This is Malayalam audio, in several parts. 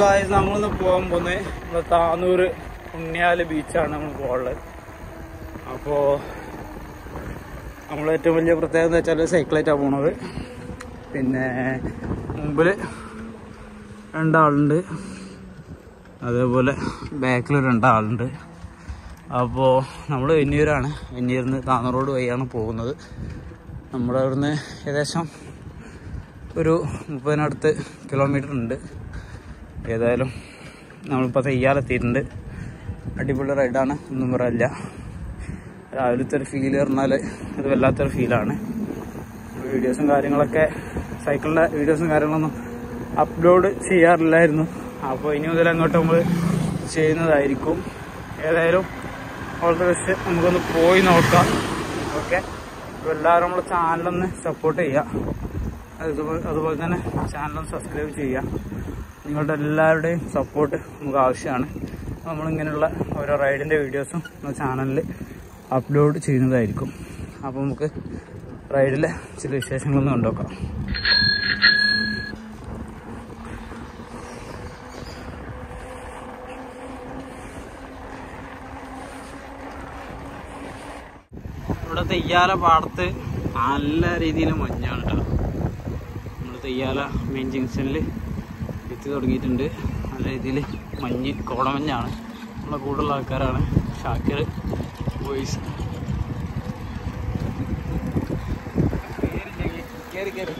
ഗായ്സ് നമ്മളിന്ന് പോകാൻ പോകുന്നത് നമ്മുടെ താനൂര് ഉണ്ണിയാല് ബീച്ചാണ് നമ്മൾ പോകുള്ളത് അപ്പോൾ നമ്മൾ ഏറ്റവും വലിയ പ്രത്യേകത എന്ന് വെച്ചാൽ സൈക്കിളായിട്ടാണ് പോണത് പിന്നെ മുമ്പിൽ രണ്ടാളുണ്ട് അതേപോലെ ബാക്കിൽ രണ്ടാളുണ്ട് അപ്പോൾ നമ്മൾ വെന്നൂരാണ് വെന്നൂരിൽ നിന്ന് താന്നൂർ റോഡ് വഴിയാണ് പോകുന്നത് നമ്മുടെ അവിടുന്ന് ഏകദേശം ഒരു മുപ്പതിനടുത്ത് കിലോമീറ്റർ ഉണ്ട് ഏതായാലും നമ്മളിപ്പോൾ തെയ്യാലെത്തിയിട്ടുണ്ട് അടിപൊളി റൈഡാണ് ഒന്നും പറയില്ല രാവിലത്തെ ഒരു ഫീൽ പറഞ്ഞാൽ അത് വല്ലാത്തൊരു ഫീലാണ് വീഡിയോസും കാര്യങ്ങളൊക്കെ സൈക്കിളിൻ്റെ വീഡിയോസും കാര്യങ്ങളൊന്നും അപ്ലോഡ് ചെയ്യാറില്ലായിരുന്നു അപ്പോൾ ഇനി മുതൽ അങ്ങോട്ട് നമ്മൾ ചെയ്യുന്നതായിരിക്കും ഏതായാലും വളരെ ബെസ്റ്റ് നമുക്കൊന്ന് പോയി നോക്കാം ഓക്കെ അപ്പോൾ എല്ലാവരും നമ്മുടെ ചാനലൊന്ന് സപ്പോർട്ട് ചെയ്യുക അതുപോലെ അതുപോലെ തന്നെ ചാനലൊന്ന് സബ്സ്ക്രൈബ് ചെയ്യുക നിങ്ങളുടെ എല്ലാവരുടെയും സപ്പോർട്ട് നമുക്ക് ആവശ്യമാണ് നമ്മളിങ്ങനെയുള്ള ഓരോ റൈഡിൻ്റെ വീഡിയോസും നമ്മുടെ ചാനലിൽ അപ്ലോഡ് ചെയ്യുന്നതായിരിക്കും അപ്പോൾ നമുക്ക് റൈഡിലെ ചില വിശേഷങ്ങളൊന്ന് കണ്ടുനോക്കാം ഇവിടെ തെയ്യാല പാടത്ത് നല്ല രീതിയിൽ മഞ്ഞാണ് കേട്ടോ നമ്മൾ തെയ്യാല മെയിൻ ജംഗ്ഷനിൽ എത്തി തുടങ്ങിയിട്ടുണ്ട് നല്ല രീതിയിൽ മഞ്ഞ് കോടമഞ്ഞാണ് നമ്മളെ കൂടുതലുള്ള ആൾക്കാരാണ് ഷാക്കിർ ബോയ്സ് കയറി കയറി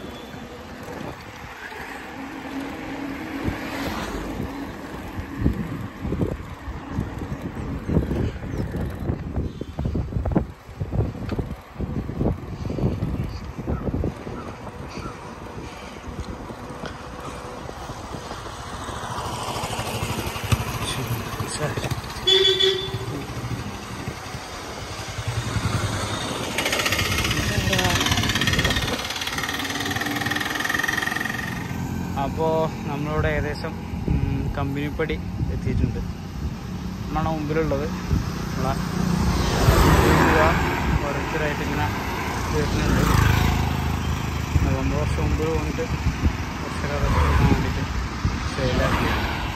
അപ്പോൾ നമ്മളിവിടെ ഏകദേശം ഉം, കമ്പനിപ്പടി എത്തിയിട്ടുണ്ട് നമ്മളാണ് മുമ്പിലുള്ളത് നമ്മളെ ഓരോരുത്തരായിട്ട് ഇങ്ങനെ വരുന്നുണ്ട് ഒമ്പത് വർഷം മുമ്പ് വന്നിട്ട് കുറച്ചൊക്കെ റെസ്റ്റ് എടുക്കാൻ വേണ്ടിയിട്ട് സെയിലാക്കി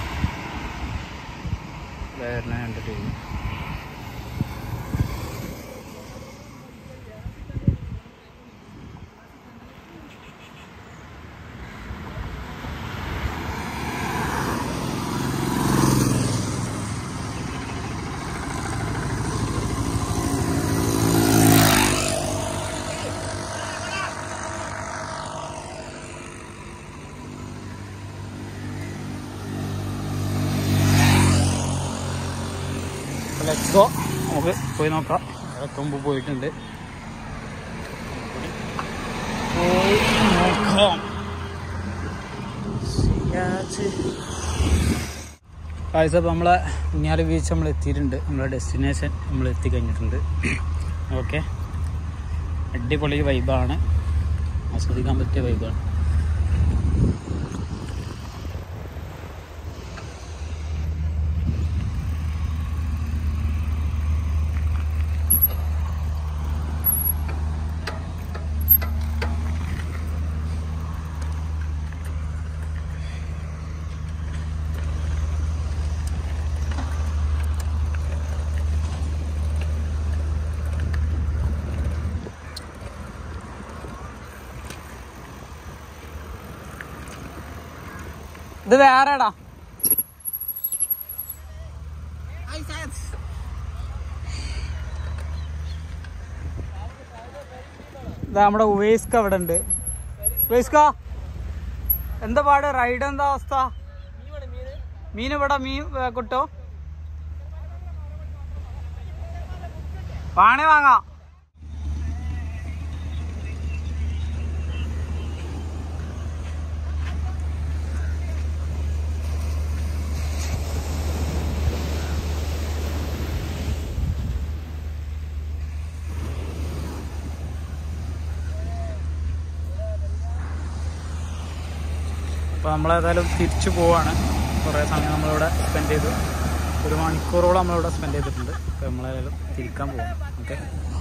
വേറെ രണ്ട് ടീം ലെറ്റ്സ് ഗോ നമുക്ക് പോയി നോക്കാം അതൊക്കെ മുമ്പ് പോയിട്ടുണ്ട് പോയി നോക്കാം കാഴ്ച അപ്പോൾ നമ്മളെ ഉണ്ണിയാല് ബീച്ച് നമ്മൾ എത്തിയിട്ടുണ്ട് നമ്മളെ ഡെസ്റ്റിനേഷൻ നമ്മൾ എത്തിക്കഴിഞ്ഞിട്ടുണ്ട് ഓക്കെ അടിപൊളി വൈബാണ് ആസ്വദിക്കാൻ പറ്റിയ വൈബാണ് ഇത് വേറെടാ ഇതാ നമ്മുടെ ഉവേസ്ക അവിടെ ഉണ്ട് ഉവേസ്ക എന്താ പാട് റൈഡ് എന്താ അവസ്ഥ മീൻ ഇവിടെ മീൻ ഏ, കിട്ടോ വാണേ വാങ്ങാം അപ്പോൾ നമ്മളേതായാലും തിരിച്ചു പോവാണ് കുറേ സമയം നമ്മളിവിടെ സ്പെൻഡ് ചെയ്തു ഒരു മണിക്കൂറോളം നമ്മളിവിടെ സ്പെൻഡ് ചെയ്തിട്ടുണ്ട് അപ്പോൾ നമ്മളേതായാലും തിരിക്കാൻ പോവാണ് ഓക്കെ